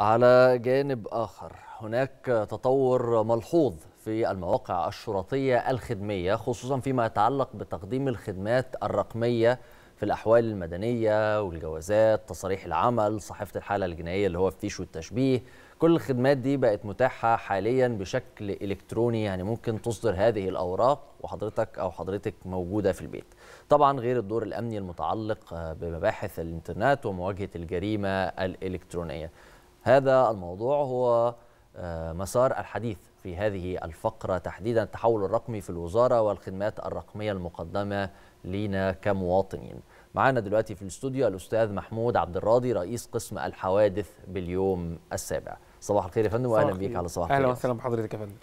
على جانب آخر هناك تطور ملحوظ في المواقع الشرطية الخدمية خصوصا فيما يتعلق بتقديم الخدمات الرقمية في الأحوال المدنية والجوازات تصاريح العمل صحيفة الحالة الجنائية اللي هو الفيش والتشبيه كل الخدمات دي بقت متاحة حاليا بشكل إلكتروني يعني ممكن تصدر هذه الأوراق وحضرتك أو حضرتك موجودة في البيت طبعا غير الدور الأمني المتعلق بمباحث الإنترنت ومواجهة الجريمة الإلكترونية هذا الموضوع هو مسار الحديث في هذه الفقرة تحديدا التحول الرقمي في الوزارة والخدمات الرقمية المقدمة لينا كمواطنين معنا دلوقتي في الاستوديو الأستاذ محمود عبد الراضي رئيس قسم الحوادث باليوم السابع صباح الخير يا فندم واهلا بيك على صباح الخير اهلا وسهلا بحضرتك يا فندم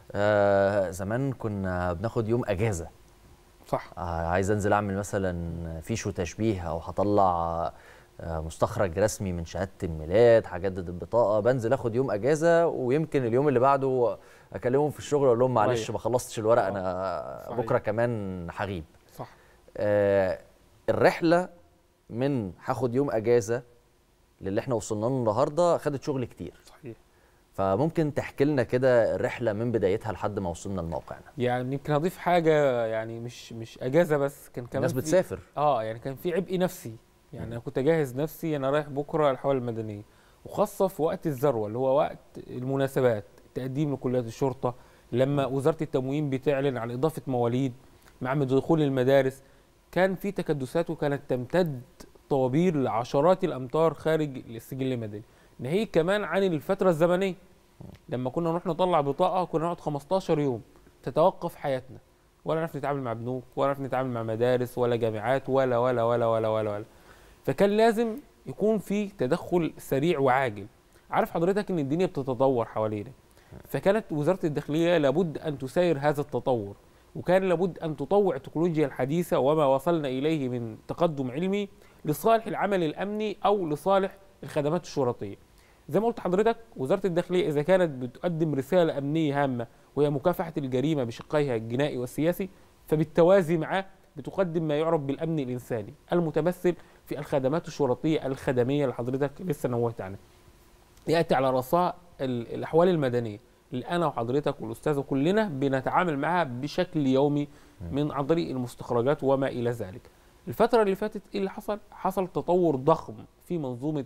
آه زمان كنا بناخد يوم اجازه صح آه عايز انزل اعمل مثلا فيش وتشبيه او هطلع آه مستخرج رسمي من شهاده الميلاد هجدد البطاقه بنزل اخد يوم اجازه ويمكن اليوم اللي بعده اكلمهم في الشغل اقول لهم معلش ما خلصتش الورق انا صحيح. بكره كمان هغيب صح آه الرحله من هاخد يوم اجازه للي احنا وصلنا له النهارده خدت شغل كتير صحيح فممكن تحكي لنا كده الرحله من بدايتها لحد ما وصلنا لموقعنا يعني يمكن اضيف حاجه يعني مش مش اجازه بس كان كمان الناس بتسافر اه يعني كان في عبء نفسي يعني انا كنت اجهز نفسي انا رايح بكره الحوالي المدنيه وخاصه في وقت الذروه اللي هو وقت المناسبات تقديم لكليات الشرطه لما وزاره التموين بتعلن عن اضافه مواليد مع دخول المدارس كان في تكدسات وكانت تمتد طوابير لعشرات الامتار خارج السجل المدني ناهيك كمان عن الفتره الزمنيه لما كنا نروح نطلع بطاقه كنا نقعد 15 يوم تتوقف حياتنا ولا نعرف نتعامل مع بنوك ولا نعرف نتعامل مع مدارس ولا جامعات ولا ولا ولا ولا ولا ولا فكان لازم يكون في تدخل سريع وعاجل عارف حضرتك ان الدنيا بتتطور حوالينا فكانت وزاره الداخليه لابد ان تسير هذا التطور وكان لابد ان تطوع التكنولوجيا الحديثه وما وصلنا اليه من تقدم علمي لصالح العمل الامني او لصالح الخدمات الشرطيه. زي ما قلت حضرتك وزاره الداخليه اذا كانت بتقدم رساله امنيه هامه وهي مكافحه الجريمه بشقيها الجنائي والسياسي فبالتوازي معاه بتقدم ما يعرف بالامن الانساني المتمثل في الخدمات الشرطيه الخدميه اللي حضرتك لسه نوهت عنها. ياتي على راسها الاحوال المدنيه اللي انا وحضرتك والاستاذه كلنا بنتعامل معها بشكل يومي من عن طريق المستخرجات وما الى ذلك. الفترة اللي فاتت ايه اللي حصل؟ حصل تطور ضخم في منظومة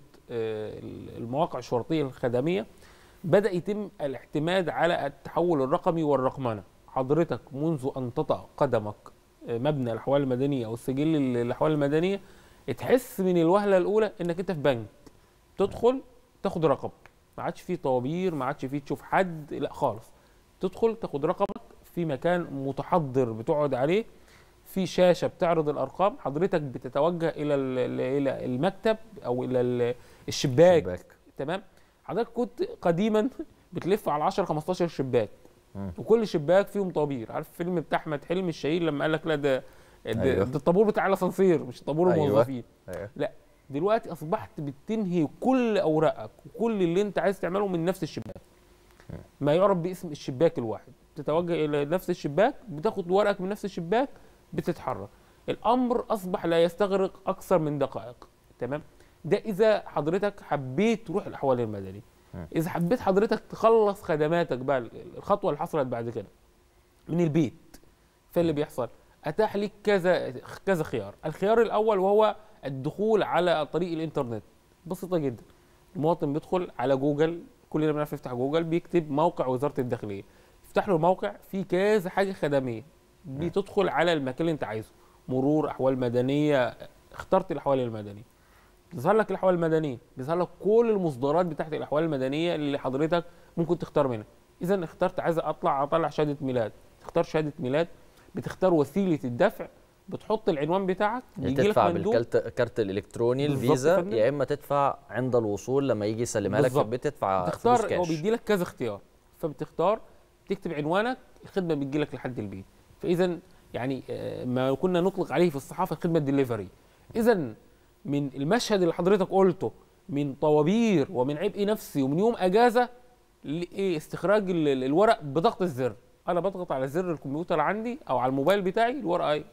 المواقع الشرطية الخدمية بدأ يتم الاعتماد على التحول الرقمي والرقمنة حضرتك منذ أن تطأ قدمك مبنى الأحوال المدنية أو السجل الأحوال المدنية تحس من الوهلة الأولى إنك أنت في بنك تدخل تاخد رقم ما عادش فيه طوابير ما عادش فيه تشوف حد لا خالص تدخل تاخد رقمك في مكان متحضر بتقعد عليه في شاشه بتعرض الارقام حضرتك بتتوجه الى الى المكتب او الى الشباك شباك. تمام حضرتك كنت قديما بتلف على 10 15 شباك م. وكل شباك فيهم طابير عارف فيلم بتاع احمد حلمي الشهير لما قال لك لا ده ده, أيوة. ده الطابور بتاع الاسانسير مش طابور أيوة. الموظفين أيوة. لا دلوقتي اصبحت بتنهي كل اوراقك وكل اللي انت عايز تعمله من نفس الشباك م. ما يعرف باسم الشباك الواحد تتوجه الى نفس الشباك بتاخد ورقك من نفس الشباك بتتحرك الامر اصبح لا يستغرق اكثر من دقائق تمام ده اذا حضرتك حبيت تروح الاحوال المدنيه اذا حبيت حضرتك تخلص خدماتك بقى الخطوه اللي حصلت بعد كده من البيت فاللي بيحصل اتاح لك كذا كذا خيار الخيار الاول وهو الدخول على طريق الانترنت بسيطه جدا المواطن بيدخل على جوجل كلنا بنعرف نفتح جوجل بيكتب موقع وزاره الداخليه يفتح له الموقع فيه كذا حاجه خدميه بتدخل على المكان اللي انت عايزه مرور احوال مدنيه اخترت الاحوال المدنيه بيظهر لك الاحوال المدنيه بيظهر لك كل المصدرات بتاعت الاحوال المدنيه اللي حضرتك ممكن تختار منها اذا اخترت عايز اطلع اطلع شهاده ميلاد تختار شهاده ميلاد بتختار وسيله الدفع بتحط العنوان بتاعك بيجي تدفع بالكارت الالكتروني الفيزا يا اما تدفع عند الوصول لما يجي يسلمها لك في البيت تدفع بتختار هو بيدي لك كذا اختيار فبتختار تكتب عنوانك الخدمه بتجي لك لحد البيت فاذا يعني ما كنا نطلق عليه في الصحافه خدمه ديليفري اذا من المشهد اللي حضرتك قلته من طوابير ومن عبء نفسي ومن يوم اجازه لاستخراج الورق بضغط الزر انا بضغط على زر الكمبيوتر عندي او على الموبايل بتاعي الورقه ايه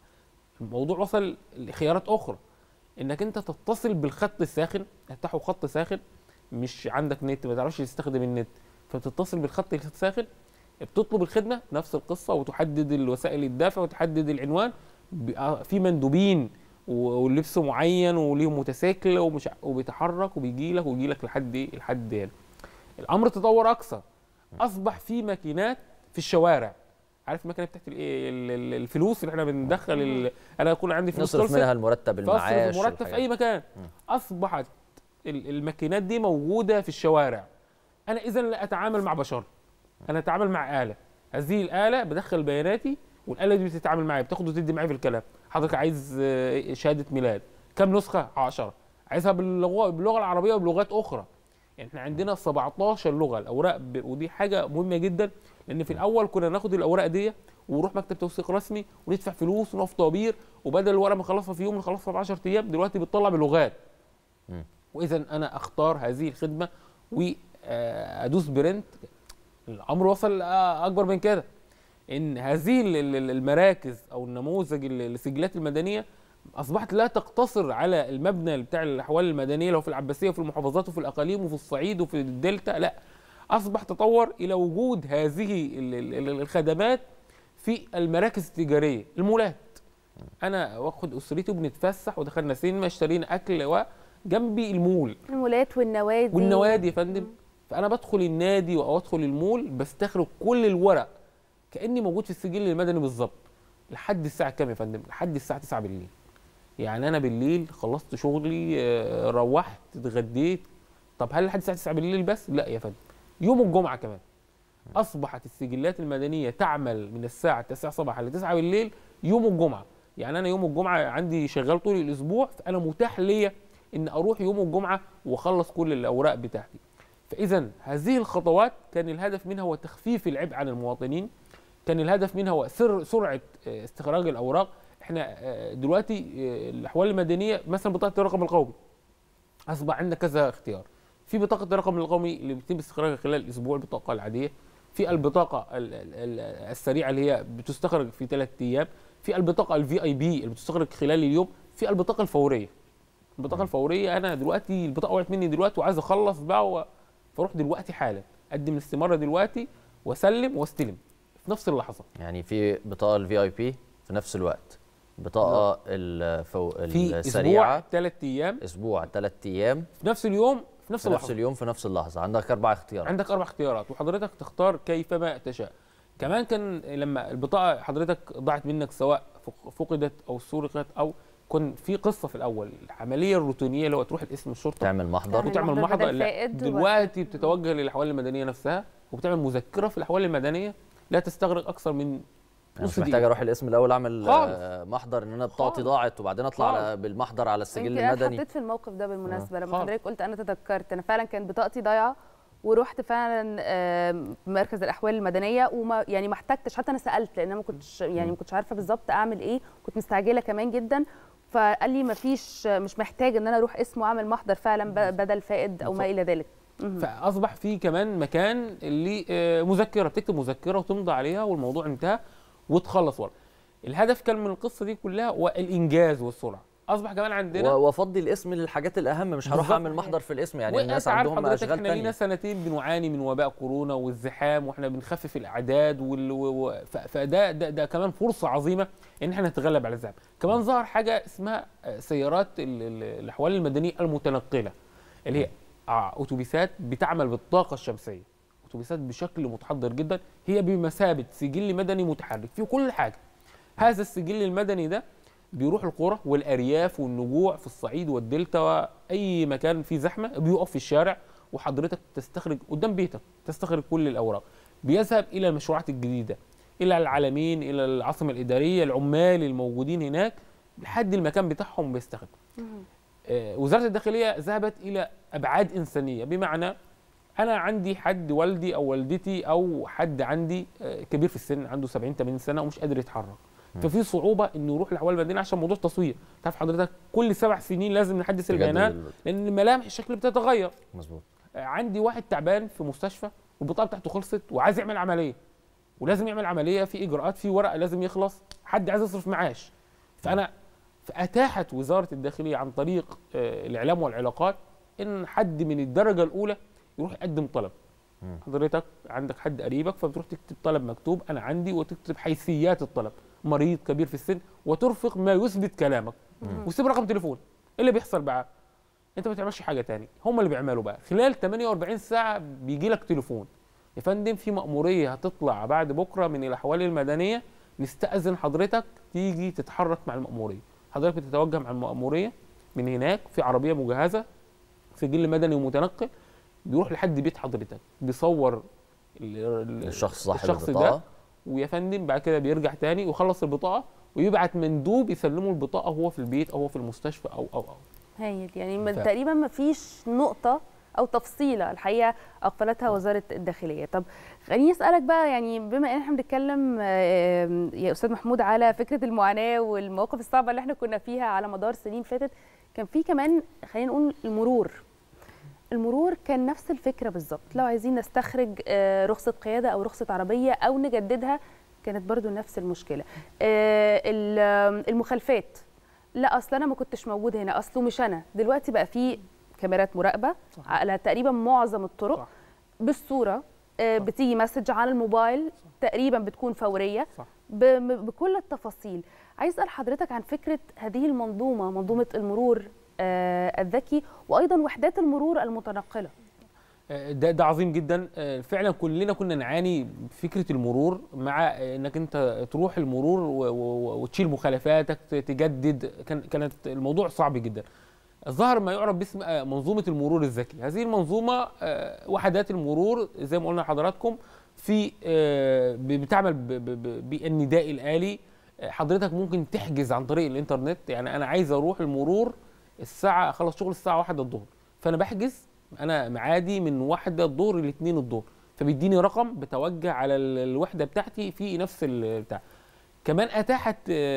الموضوع وصل لخيارات اخرى انك انت تتصل بالخط الساخن تفتحه خط ساخن مش عندك نت ما تعرفش تستخدم النت فتتصل بالخط الساخن بتطلب الخدمه نفس القصه وتحدد الوسائل الدافع وتحدد العنوان بيبقى في مندوبين و- واللبس معين وليهم موتوسيكل ومش ع- وبيتحرك وبيجي لك ويجي لك لحد ايه لحد هنا الامر تطور اكثر اصبح في ماكينات في الشوارع عارف الماكينه بتاعت الايه ال- ال- الفلوس اللي احنا بندخل ال- انا يكون عندي فلوس نصرف خلصت منها المرتب فاصرف المعاش المرتب في والحاجات اي مكان اصبحت ال- الماكينات دي موجوده في الشوارع انا اذا لا اتعامل مع بشر انا اتعامل مع اله هذه الاله بدخل بياناتي والاله دي بتتعامل معايا بتاخد وتدي معايا في الكلام حضرتك عايز آه، شهاده ميلاد كم نسخه 10 عايزها باللغه باللغه العربيه وبلغات اخرى يعني احنا عندنا 17 لغه الاوراق ب... ودي حاجه مهمه جدا لان في الاول كنا ناخد الاوراق دي ونروح مكتب توثيق رسمي وندفع فلوس ونقف طوابير وبدل الورقه ما نخلصها في يوم نخلصها في 10 ايام دلوقتي بتطلع بلغات مم. واذا انا اختار هذه الخدمه وادوس برنت الامر وصل آه، اكبر من كده ان هذه ال- ال- المراكز او النموذج ال- السجلات المدنيه اصبحت لا تقتصر على المبنى بتاع الاحوال المدنيه لو في العباسيه وفي المحافظات وفي الاقاليم وفي الصعيد وفي الدلتا لا اصبح تطور الى وجود هذه ال- ال- ال- الخدمات في المراكز التجاريه المولات انا واخد اسرتي وبنتفسح ودخلنا سينما اشترينا اكل وجنبي المول المولات والنوادي والنوادي يا فندم فانا بدخل النادي او ادخل المول بستخرج كل الورق كاني موجود في السجل المدني بالظبط لحد الساعه كام يا فندم لحد الساعه 9 بالليل يعني انا بالليل خلصت شغلي آه، روحت اتغديت طب هل لحد الساعه 9 بالليل بس لا يا فندم يوم الجمعه كمان اصبحت السجلات المدنيه تعمل من الساعه 9 صباحا ل 9 بالليل يوم الجمعه يعني انا يوم الجمعه عندي شغال طول الاسبوع فانا متاح ليا ان اروح يوم الجمعه واخلص كل الاوراق بتاعتي فاذا هذه الخطوات كان الهدف منها هو تخفيف العبء عن المواطنين كان الهدف منها هو سر سرعه آه، استخراج الاوراق احنا آه، دلوقتي آه، الاحوال المدنيه مثلا بطاقه الرقم القومي اصبح عندنا كذا اختيار في بطاقه الرقم القومي اللي بيتم استخراجها خلال اسبوع البطاقه العاديه في البطاقه ال- ال- ال- السريعه اللي هي بتستخرج في ثلاث ايام في البطاقه الفي اي بي اللي بتستخرج خلال اليوم في البطاقه الفوريه البطاقه الفوريه انا دلوقتي البطاقه وقعت مني دلوقتي وعايز اخلص بقى و... فاروح دلوقتي حالا اقدم الاستماره دلوقتي واسلم واستلم في نفس اللحظه يعني في بطاقه الفي اي بي في نفس الوقت بطاقه الفو... في اسبوع السريعه ثلاث ايام اسبوع ثلاث ايام في نفس اليوم في نفس في نفس اللحظه اليوم في نفس اللحظه عندك اربع اختيارات عندك اربع اختيارات وحضرتك تختار كيفما تشاء كمان كان لما البطاقه حضرتك ضاعت منك سواء فق- فقدت او سرقت او كان في قصه في الاول العمليه الروتينيه اللي هو تروح الاسم الشرطه تعمل محضر تعمل وتعمل محضر محضر بدل لا فائد دلوقتي بتتوجه للاحوال المدنيه نفسها وبتعمل مذكره في الاحوال المدنيه لا تستغرق اكثر من انا مش نص محتاج دقيقة. اروح الاسم الاول اعمل خالص. آه، محضر ان انا بطاقتي خالص. ضاعت وبعدين اطلع خالص. على بالمحضر على السجل يمكن انا المدني اتحطيت في الموقف ده بالمناسبه لما خالص. حضرتك قلت انا تذكرت انا فعلا كانت بطاقتي ضايعه ورحت فعلا آم، مركز الاحوال المدنيه وما يعني ما احتجتش حتى انا سالت لان انا ما كنتش يعني ما كنتش عارفه بالظبط اعمل ايه كنت مستعجله كمان جدا فقال لي ما فيش مش محتاج ان انا اروح اسم واعمل محضر فعلا ب- بدل فائد او ما بالظبط. الى ذلك مهم. فاصبح في كمان مكان اللي آه، مذكره بتكتب مذكره وتمضي عليها والموضوع انتهى وتخلص ورا الهدف كان من القصه دي كلها هو الانجاز والسرعه اصبح كمان عندنا و- وافضي الاسم للحاجات الاهم مش هروح بالظبط. اعمل محضر في الاسم يعني الناس وأنت عارف عندهم حضرتك اشغال احنا لينا تانية سنتين بنعاني من وباء كورونا والزحام واحنا بنخفف الاعداد وال... و... و... ف... فده ده, ده كمان فرصه عظيمه ان احنا نتغلب على الزحام كمان ظهر حاجه اسمها آه، سيارات ال... ال... الاحوال المدنيه المتنقله اللي هي آه، اتوبيسات بتعمل بالطاقه الشمسيه اتوبيسات بشكل متحضر جدا هي بمثابه سجل مدني متحرك في كل حاجه هذا السجل المدني ده بيروح القرى والارياف والنجوع في الصعيد والدلتا واي مكان فيه زحمه بيقف في الشارع وحضرتك تستخرج قدام بيتك تستخرج كل الاوراق بيذهب الى المشروعات الجديده الى العالمين الى العاصمه الاداريه العمال الموجودين هناك لحد المكان بتاعهم بيستخدم آه، وزاره الداخليه ذهبت الى ابعاد انسانيه بمعنى انا عندي حد والدي او والدتي او حد عندي آه، كبير في السن عنده 70 80 سنه ومش قادر يتحرك ففي صعوبه انه يروح الاحوال المدنيه عشان موضوع التصوير تعرف حضرتك كل سبع سنين لازم نحدث تجدد البيانات ال- لان ملامح الشكل بتتغير مظبوط آه، عندي واحد تعبان في مستشفى والبطاقه بتاعته خلصت وعايز يعمل عمليه ولازم يعمل عمليه في اجراءات في ورق لازم يخلص حد عايز يصرف معاش فانا فاتاحت وزاره الداخليه عن طريق آه، الاعلام والعلاقات ان حد من الدرجه الاولى يروح يقدم طلب مم. حضرتك عندك حد قريبك فبتروح تكتب طلب مكتوب انا عندي وتكتب حيثيات الطلب مريض كبير في السن وترفق ما يثبت كلامك مم. وتسيب رقم تليفون ايه اللي بيحصل بقى انت ما بتعملش حاجه تاني هم اللي بيعملوا بقى خلال 48 ساعه بيجي لك تليفون يا فندم في مأمورية هتطلع بعد بكرة من الأحوال المدنية نستأذن حضرتك تيجي تتحرك مع المأمورية حضرتك بتتوجه مع المأمورية من هناك في عربية مجهزة سجل مدني ومتنقل بيروح لحد بيت حضرتك بيصور ال- ال- الشخص صاحب الشخص البطاقه ده ويا فندم بعد كده بيرجع تاني ويخلص البطاقة ويبعت مندوب يسلمه البطاقة وهو في البيت أو هو في المستشفى أو أو أو هايل يعني ما- ف- تقريبا ما فيش نقطة أو تفصيلة الحقيقة أقبلتها وزارة الداخلية طب خليني أسألك بقى يعني بما إن احنا بنتكلم آه، يا أستاذ محمود على فكرة المعاناة والمواقف الصعبة اللي احنا كنا فيها على مدار سنين فاتت كان في كمان خلينا نقول المرور المرور كان نفس الفكرة بالظبط لو عايزين نستخرج آه، رخصة قيادة أو رخصة عربية أو نجددها كانت برضو نفس المشكلة آه، ال- آم، المخالفات لا اصل انا ما كنتش موجود هنا اصله مش انا دلوقتي بقى في كاميرات مراقبه صح. على تقريبا معظم الطرق صح. بالصوره آه، صح. بتيجي مسج على الموبايل تقريبا بتكون فوريه صح ب- م- بكل التفاصيل عايز اسال حضرتك عن فكره هذه المنظومه منظومه المرور آه، الذكي وايضا وحدات المرور المتنقله ده ده عظيم جدا آه، فعلا كلنا كنا نعاني فكره المرور مع آه، انك انت تروح المرور و- و- وتشيل مخالفاتك ت- تجدد كان كانت الموضوع صعب جدا ظهر ما يعرف باسم آه، منظومه المرور الذكي هذه المنظومه آه، وحدات المرور زي ما قلنا لحضراتكم في آه، ب- بتعمل ب- ب- ب- بالنداء الالي آه، حضرتك ممكن تحجز عن طريق الانترنت يعني انا عايز اروح المرور الساعه اخلص شغل الساعه 1 الظهر فانا بحجز انا معادي من واحدة الظهر لاثنين الظهر فبيديني رقم بتوجه على ال- الوحده بتاعتي في نفس البتاع كمان اتاحت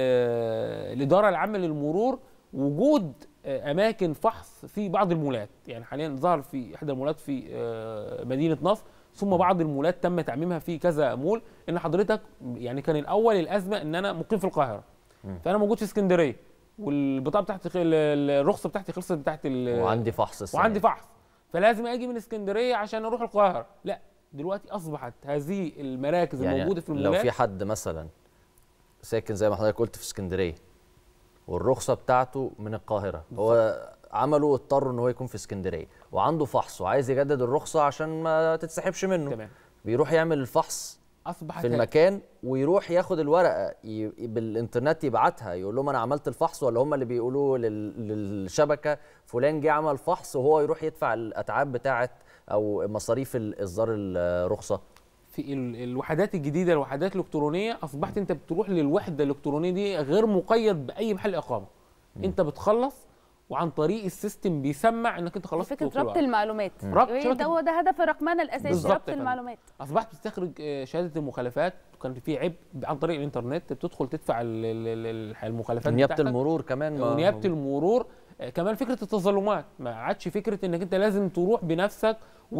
آه، الاداره العامه للمرور وجود آه، اماكن فحص في بعض المولات يعني حاليا ظهر في احدى المولات في آه، مدينه نصر ثم بعض المولات تم تعميمها في كذا مول ان حضرتك يعني كان الاول الازمه ان انا مقيم في القاهره مم. فانا موجود في اسكندريه والبطاقه بتاعتي خ- ال- الرخصه بتاعتي خلصت بتاعت ال- وعندي فحص السنة وعندي دي. فحص فلازم اجي من اسكندريه عشان اروح القاهره لا دلوقتي اصبحت هذه المراكز يعني الموجوده في لو المولات في حد مثلا ساكن زي ما حضرتك قلت في اسكندريه والرخصه بتاعته من القاهره هو عملوا اضطروا ان هو يكون في اسكندريه وعنده فحص وعايز يجدد الرخصه عشان ما تتسحبش منه تمام بيروح يعمل الفحص اصبحت في ه- المكان ويروح ياخد الورقه ي... بالانترنت يبعتها يقول لهم انا عملت الفحص ولا هم اللي بيقولوا لل... للشبكه فلان جه عمل فحص وهو يروح يدفع الاتعاب بتاعه او مصاريف ال- اصدار الرخصه في ال- الوحدات الجديده الوحدات الالكترونيه اصبحت انت بتروح للوحده الالكترونيه دي غير مقيد باي محل اقامه انت بتخلص وعن طريق السيستم بيسمع انك انت خلصت فكره وكل ربط وقت. المعلومات ربط هي شبكة- ده هو ده هدف الرقمنه الاساسي بالظبط ربط يا فندم. المعلومات اصبحت بتستخرج آه، شهاده المخالفات وكان في عبء عن طريق الانترنت بتدخل تدفع ال- ال- ال- المخالفات نيابه بتاعتك. المرور كمان ما- ونيابه المرور آه، كمان فكره التظلمات ما عادش فكره انك انت لازم تروح بنفسك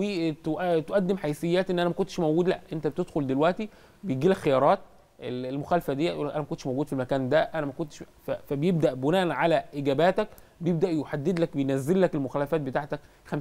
وتقدم حيثيات ان انا ما كنتش موجود لا انت بتدخل دلوقتي بيجي لك خيارات ال- المخالفه دي يقول انا ما كنتش موجود في المكان ده انا ما كنتش ف- فبيبدا بناء على اجاباتك بيبدا يحدد لك بينزل لك المخالفات بتاعتك 50%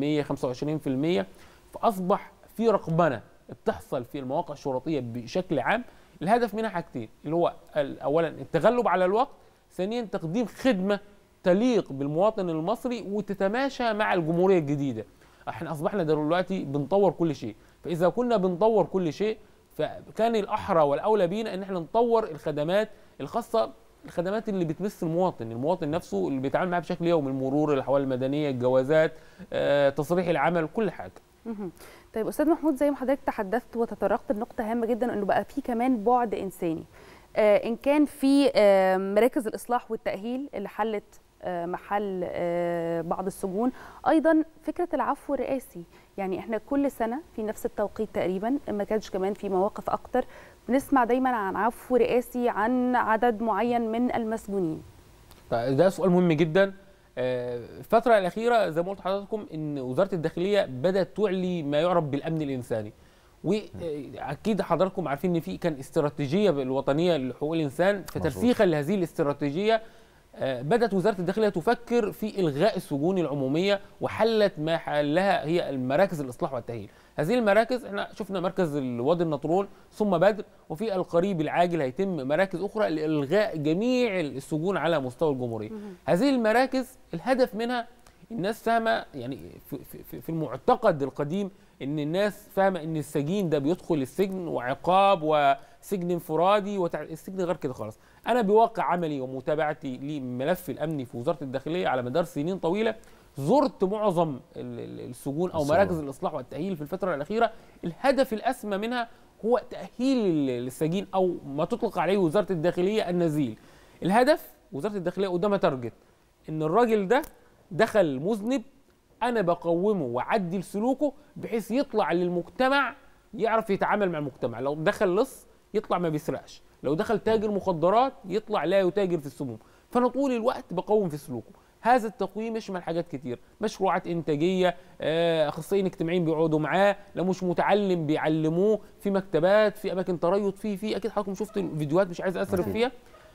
25% فاصبح في رقمنه بتحصل في المواقع الشرطيه بشكل عام الهدف منها حاجتين اللي هو ال- اولا التغلب على الوقت ثانيا تقديم خدمه تليق بالمواطن المصري وتتماشى مع الجمهوريه الجديده احنا اصبحنا دلوقتي بنطور كل شيء فاذا كنا بنطور كل شيء فكان الاحرى والاولى بينا ان احنا نطور الخدمات الخاصه الخدمات اللي بتمس المواطن المواطن نفسه اللي بيتعامل معاه بشكل يومي المرور الاحوال المدنيه الجوازات آه، تصريح العمل كل حاجه مهم. طيب استاذ محمود زي ما حضرتك تحدثت وتطرقت لنقطه هامه جدا انه بقى في كمان بعد انساني آه ان كان في آه مراكز الاصلاح والتاهيل اللي حلت آه محل آه بعض السجون ايضا فكره العفو الرئاسي يعني احنا كل سنه في نفس التوقيت تقريبا إن ما كانش كمان في مواقف اكتر بنسمع دايما عن عفو رئاسي عن عدد معين من المسجونين طيب ده سؤال مهم جدا آه، الفترة الأخيرة زي ما قلت لحضراتكم إن وزارة الداخلية بدأت تعلي ما يعرف بالأمن الإنساني وأكيد حضراتكم عارفين إن في كان استراتيجية الوطنية لحقوق الإنسان فترسيخا لهذه الاستراتيجية آه، بدات وزاره الداخليه تفكر في الغاء السجون العموميه وحلت ما حلها هي المراكز الاصلاح والتاهيل هذه المراكز احنا شفنا مركز وادي النطرون ثم بدر وفي القريب العاجل هيتم مراكز اخرى لالغاء جميع السجون على مستوى الجمهوريه هذه المراكز الهدف منها الناس فاهمه يعني في, في, في المعتقد القديم ان الناس فاهمه ان السجين ده بيدخل السجن وعقاب وسجن انفرادي وتع... السجن غير كده خالص انا بواقع عملي ومتابعتي لملف الامني في وزاره الداخليه على مدار سنين طويله زرت معظم ال- ال- السجون او السجون. مراكز الاصلاح والتاهيل في الفتره الاخيره الهدف الاسمى منها هو تاهيل ال- السجين او ما تطلق عليه وزاره الداخليه النزيل الهدف وزاره الداخليه قدامها تارجت ان الراجل ده دخل مذنب انا بقومه واعدل سلوكه بحيث يطلع للمجتمع يعرف يتعامل مع المجتمع لو دخل لص يطلع ما بيسرقش لو دخل تاجر مخدرات يطلع لا يتاجر في السموم فانا طول الوقت بقوم في سلوكه هذا التقويم يشمل حاجات كتير مشروعات انتاجيه آه، اخصائيين اجتماعيين بيقعدوا معاه لو مش متعلم بيعلموه في مكتبات في اماكن تريض في في اكيد حضراتكم شفتوا الفيديوهات مش عايز اسرف أكيد. فيها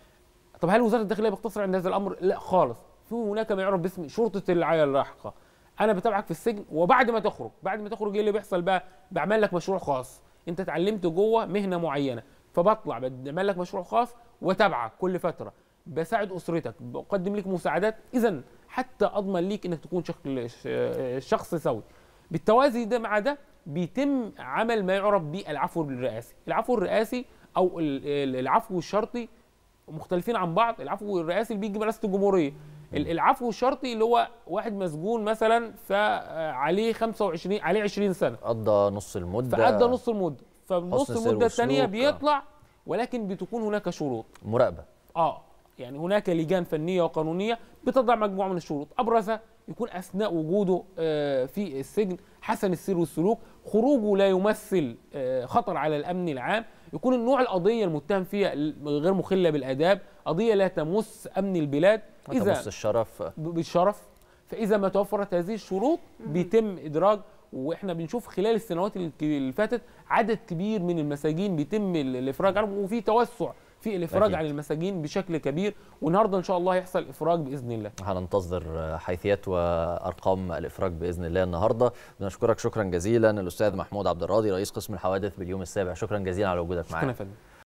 طب هل وزاره الداخليه بتقتصر عند هذا الامر؟ لا خالص، في هناك ما يعرف باسم شرطه الرعايه اللاحقه. انا بتابعك في السجن وبعد ما تخرج، بعد ما تخرج ايه اللي بيحصل بقى؟ بعمل لك مشروع خاص، انت اتعلمت جوه مهنه معينه، فبطلع بعمل لك مشروع خاص واتابعك كل فتره، بساعد اسرتك، بقدم لك مساعدات، اذا حتى اضمن ليك انك تكون شكل ش- شخص سوي. بالتوازي ده مع ده بيتم عمل ما يعرف بالعفو الرئاسي، العفو الرئاسي او ال- ال- العفو الشرطي مختلفين عن بعض العفو الرئاسي اللي بيجي برئاسه الجمهوريه ال- العفو الشرطي اللي هو واحد مسجون مثلا فعليه 25 عليه 20 سنه قضى نص المده فادى نص المده فنص حسن سير المده الثانيه وسلوك، آه. بيطلع ولكن بتكون هناك شروط مراقبه اه يعني هناك لجان فنيه وقانونيه بتضع مجموعه من الشروط ابرزها يكون اثناء وجوده آه، في السجن حسن السير والسلوك خروجه لا يمثل آه، خطر على الامن العام يكون النوع القضيه المتهم فيها غير مخله بالاداب قضيه لا تمس امن البلاد اذا تمس الشرف ب- بالشرف فاذا ما توفرت هذه الشروط بيتم ادراج واحنا بنشوف خلال السنوات الك- اللي فاتت عدد كبير من المساجين بيتم ال- الافراج عنهم وفي توسع في الافراج أكيد. عن المساجين بشكل كبير والنهارده ان شاء الله هيحصل افراج باذن الله هننتظر حيثيات وارقام الافراج باذن الله النهارده بنشكرك شكرا جزيلا الاستاذ محمود عبد الراضي رئيس قسم الحوادث باليوم السابع شكرا جزيلا على وجودك شكرا معنا يا فندم